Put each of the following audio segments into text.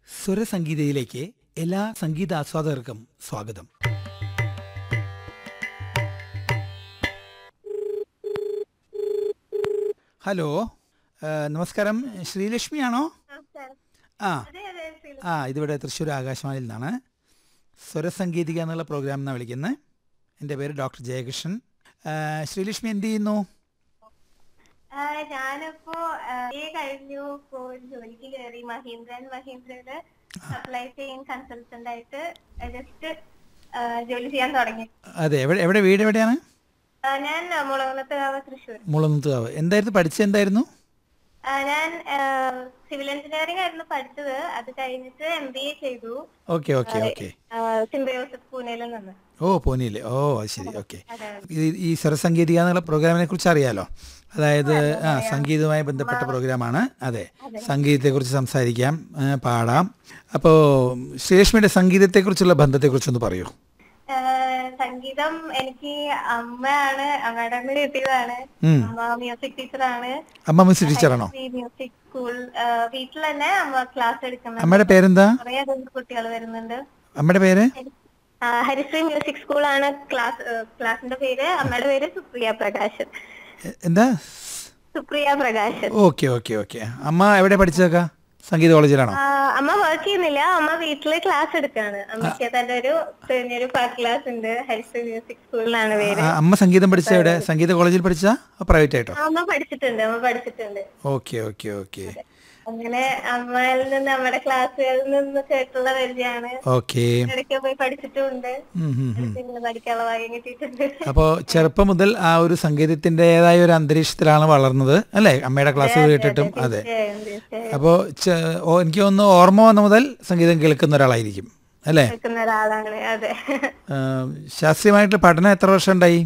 സ്വരസംഗീതയിലേക്ക് എല്ലാ സംഗീത ആസ്വാദകർക്കും സ്വാഗതം ഹലോ ആ, നമസ്കാരം ശ്രീലക്ഷ്മിയാണോ ആ ആ ഇതിവിടെ തൃശ്ശൂർ ആകാശവാണിയിൽ നിന്നാണ് സ്വരസംഗീതിക എന്നുള്ള പ്രോഗ്രാം എന്നാണ് വിളിക്കുന്നത് എൻ്റെ പേര് ഡോക്ടർ ജയകൃഷ്ണൻ ആ, ശ്രീലക്ഷ്മി എന്ത് ചെയ്യുന്നു ആ, ഞാനിപ്പോ ആ, ഈ കഴിഞ്ഞു ഇപ്പോ ഒരു ജോലിക്ക് കയറി മഹീന്ദ്രൻ മഹീന്ദ്രയില് സപ്ലൈ ചെയിൻ കൺസൾട്ടന്റ് ആയിട്ട് ജസ്റ്റ് ജോലി ചെയ്യാൻ തുടങ്ങി അതെ എവിടെ എവിടെ വീട് എവിടെയാണ് ആ, ഞാൻ മുളകുന്നത്തുകാവ് തൃശ്ശൂർ മുളന്തുകാവ് എന്തായിരുന്നു പഠിച്ചത് എന്തായിരുന്നു ആ, ഞാൻ സിവിൽ എഞ്ചിനീയറിംഗ് ആയിരുന്നു പഠിച്ചത് അത് കഴിഞ്ഞിട്ട് എം ബി എ ചെയ്തു ഓക്കെ ഓക്കെ ഓക്കെ സിംബയോസിസ് പൂനെയിൽ നിന്ന് ഓ പോനിയില്ലേ ഓ അത് ശരി ഓക്കെ അതെ ഈ ഈ സ്വരസംഗീതിക എന്നുള്ള പ്രോഗ്രാമിനെ കുറിച്ച് അറിയാലോ അതായത് ആ സംഗീതവുമായി ബന്ധപ്പെട്ട പ്രോഗ്രാമാണ് അതെ സംഗീതത്തെക്കുറിച്ച് സംസാരിക്കാം ആ, പാടാം അപ്പോൾ ശ്രീലക്ഷ്മിയുടെ സംഗീതത്തെക്കുറിച്ചുള്ള ബന്ധത്തെക്കുറിച്ചൊന്ന് പറയൂ ആ, സംഗീതം എനിക്ക് അമ്മയാണ് അമ്മയുടെ നിന്ന് കിട്ടിയതാണ് ഉം. അമ്മ മ്യൂസിക് ടീച്ചറാണ് അമ്മ മ്യൂസിക് ടീച്ചറാണോ മ്യൂസിക് സ്കൂൾ വീട്ടിൽ തന്നെ അമ്മ ക്ലാസ് എടുക്കുന്നുണ്ട് അമ്മയുടെ പേരെന്താ കുറെ അധികം കുട്ടികൾ വരുന്നുണ്ട് അമ്മയുടെ പേര് ആ, ഹരിശ്രീ മ്യൂസിക് സ്കൂളാണ് ക്ലാസ് ക്ലാസിന്റെ പേര് അമ്മയുടെ പേര് സുപ്രിയ പ്രകാശൻ എ- എന്താ Supriya Prakashan okay okay okay അമ്മ എവിടെ പഠിച്ചതൊക്കെ സംഗീത കോളേജിലാണോ ആ, അമ്മ വർക്ക് ചെയ്യുന്നില്ല അമ്മ വീട്ടില് ക്ലാസ് എടുക്കാണ് അമ്മയ്ക്ക് തന്നെ ഒരു ചെറിയൊരു പാട്ട് ക്ലാസ് ഉണ്ട് ഹരിശ്രീ മ്യൂസിക് സ്കൂളിലാണ് പേര് ആ, അമ്മ സംഗീതം പഠിച്ച എവിടെ സംഗീത കോളേജിൽ പഠിച്ചാ പ്രൈവറ്റ് ആയിട്ടോ അമ്മ പഠിച്ചിട്ടുണ്ട് അമ്മ പഠിച്ചിട്ടുണ്ട് ഓക്കെ ഓക്കെ ഓക്കെ അങ്ങനെ അമ്മയിൽ നിന്ന് നമ്മുടെ ക്ലാസ്സുകളിൽ നിന്ന് കേട്ടുള്ള പരിചയമാണ് ഓക്കെ ഇടയ്ക്ക് പോയി പഠിച്ചിട്ടുമുണ്ട് ഉം, ഉം, ഉം. പിന്നെ പഠിക്കാനുള്ള ഭാഗ്യം കിട്ടിയിട്ടുണ്ട് അപ്പോൾ ചെറുപ്പം മുതൽ ആ ഒരു സംഗീതത്തിൻ്റെതായ ഒരു അന്തരീക്ഷത്തിലാണ് വളർന്നത് അല്ലേ അമ്മയുടെ ക്ലാസ് കേട്ടിട്ടും അതെ തീർച്ചയായും, തീർച്ചയായും. അപ്പോൾ എനിക്ക് തോന്നുന്നു ഓർമ്മ വന്ന മുതൽ സംഗീതം കേൾക്കുന്ന ഒരാളായിരിക്കും അല്ലേ കേൾക്കുന്ന ഒരാളാണ് അതെ ആ, ശാസ്ത്രീയമായിട്ട് പഠനം എത്ര വർഷം ഉണ്ടായി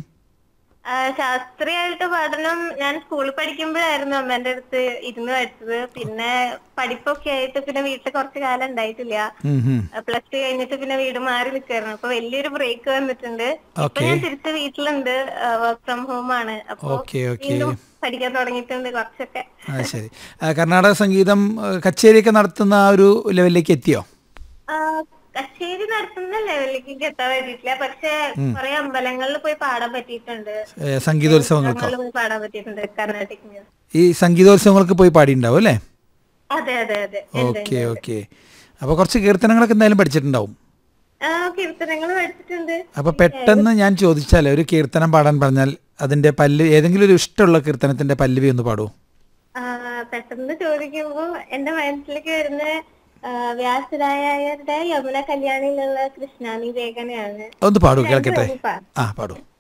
ആ, ശാസ്ത്രീയമായിട്ട് പഠനം ഞാൻ സ്കൂളിൽ പഠിക്കുമ്പോഴായിരുന്നു അമ്മേന്റെ അടുത്ത് ഇരുന്ന് പഠിച്ചത് പിന്നെ പഠിപ്പൊക്കെ ആയിട്ട് പിന്നെ വീട്ടിൽ കുറച്ച് കാലം ഉണ്ടായിട്ടില്ല ഉം, ഉം. പ്ലസ് ടു കഴിഞ്ഞിട്ട് പിന്നെ വീട് മാറി നിൽക്കായിരുന്നു അപ്പൊ വലിയൊരു ബ്രേക്ക് വന്നിട്ടുണ്ട് ഇപ്പൊ ഓക്കെ ഞാൻ തിരിച്ച് വീട്ടിലുണ്ട് വർക്ക് ഫ്രം ഹോം ആണ് അപ്പൊ ഓക്കെ ഓക്കെ വീണ്ടും പഠിക്കാൻ തുടങ്ങിയിട്ടുണ്ട് കുറച്ചൊക്കെ ആ ശരി ആ, കർണാടക സംഗീതം ആ, കച്ചേരിയൊക്കെ നടത്തുന്ന ആ ഒരു ലെവലിലേക്ക് എത്തിയോ ആ, കച്ചേരി നടത്തുന്ന ലെവലിലേക്ക് എത്താൻ പറ്റിയിട്ടില്ല പക്ഷെ കുറെ അമ്പലങ്ങളിൽ പോയി പാടാൻ പറ്റിയിട്ടുണ്ട് ഏ, സംഗീതോത്സവങ്ങൾക്കോ അമ്പലങ്ങളിൽ പോയി പാടാൻ പറ്റിയിട്ടുണ്ട് കർണാട്ടിക് മ്യൂസിക് ഈ സംഗീതോത്സവങ്ങൾക്ക് പോയി പാടിയിട്ടുണ്ടാവും അല്ലേ അതെ അതെ അതെ ഉണ്ട്, ഓക്കെ ഓക്കെ അപ്പോൾ കുറച്ച് കീർത്തനങ്ങളൊക്കെ എന്തായാലും പഠിച്ചിട്ടുണ്ടാവും ആ കീർത്തനങ്ങൾ പഠിച്ചിട്ടുണ്ട് അപ്പൊ പെട്ടെന്ന് ഞാൻ ചോദിച്ചാൽ ഒരു കീർത്തനം പാടാൻ പറഞ്ഞാൽ അതിന്റെ പല്ല് ഏതെങ്കിലും ഒരു ഇഷ്ടമുള്ള കീർത്തനത്തിന്റെ പല്ലവി ഒന്ന് പാടൂ ആ, പെട്ടെന്ന് ചോദിക്കുമ്പോ എന്റെ മനസ്സിലേക്ക് വരുന്ന ആ, വ്യാസരായരുടെ യമുന കല്യാണിയിലുള്ള കൃഷ്ണാനി വേഗനയാണ് ഒന്ന് പാടൂ കേൾക്കട്ടെ രണ്ടുപേരും പാ- ആ പാടൂ